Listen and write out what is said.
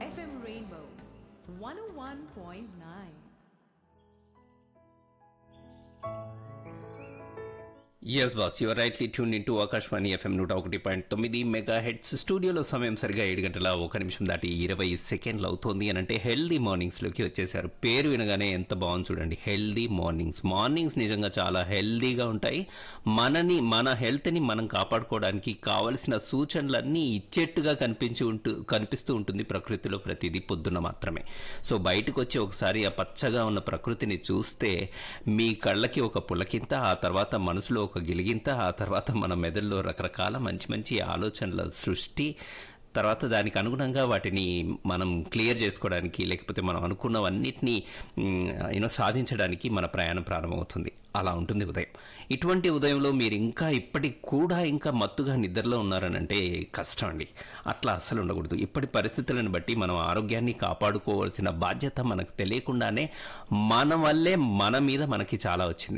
FM Rainbow 101.9. Yes boss your rightly tune in to Akashvani F M నూట ఒకటి point తొమ్మిది mega heads స్టూడియోలో సమయం సరిగా ఏడు గంటల ఒక నిమిషం దాటి ఇరవై సెకండ్లు అవుతోంది అని అంటే హెల్దీ మార్నింగ్స్లోకి వచ్చేసారు పేరు వినగానే ఎంత బాగుంది చూడండి హెల్దీ మార్నింగ్స్ మార్నింగ్స్ నిజంగా చాలా హెల్దీగా ఉంటాయి మనని మన హెల్త్ని మనం కాపాడుకోవడానికి కావలసిన సూచనలన్నీ ఇచ్చేట్టుగా కనిపించి ఉంటూ కనిపిస్తూ ఉంటుంది ప్రకృతిలో ప్రతిదీ పొద్దున మాత్రమే సో బయటకు వచ్చి ఒకసారి ఆ పచ్చగా ఉన్న ప్రకృతిని చూస్తే మీ కళ్ళకి ఒక పులకింత ఆ తర్వాత మనసులో ఒక గిలిగింత ఆ తర్వాత మన మెదడులో రకరకాల మంచి మంచి ఆలోచనల సృష్టి తర్వాత దానికి అనుగుణంగా వాటిని మనం క్లియర్ చేసుకోవడానికి లేకపోతే మనం అనుకున్నవన్నిటినీ యూనో సాధించడానికి మన ప్రయాణం ప్రారంభమవుతుంది అలా ఉంటుంది ఉదయం ఇటువంటి ఉదయంలో మీరు ఇంకా ఇప్పటికి కూడా ఇంకా మత్తుగా నిద్రలో ఉన్నారనంటే కష్టం అండి అట్లా అస్సలు ఉండకూడదు ఇప్పటి పరిస్థితులను బట్టి మనం ఆరోగ్యాన్ని కాపాడుకోవాల్సిన బాధ్యత మనకు తెలియకుండానే మన వల్లే మన మీద మనకి చాలా వచ్చింది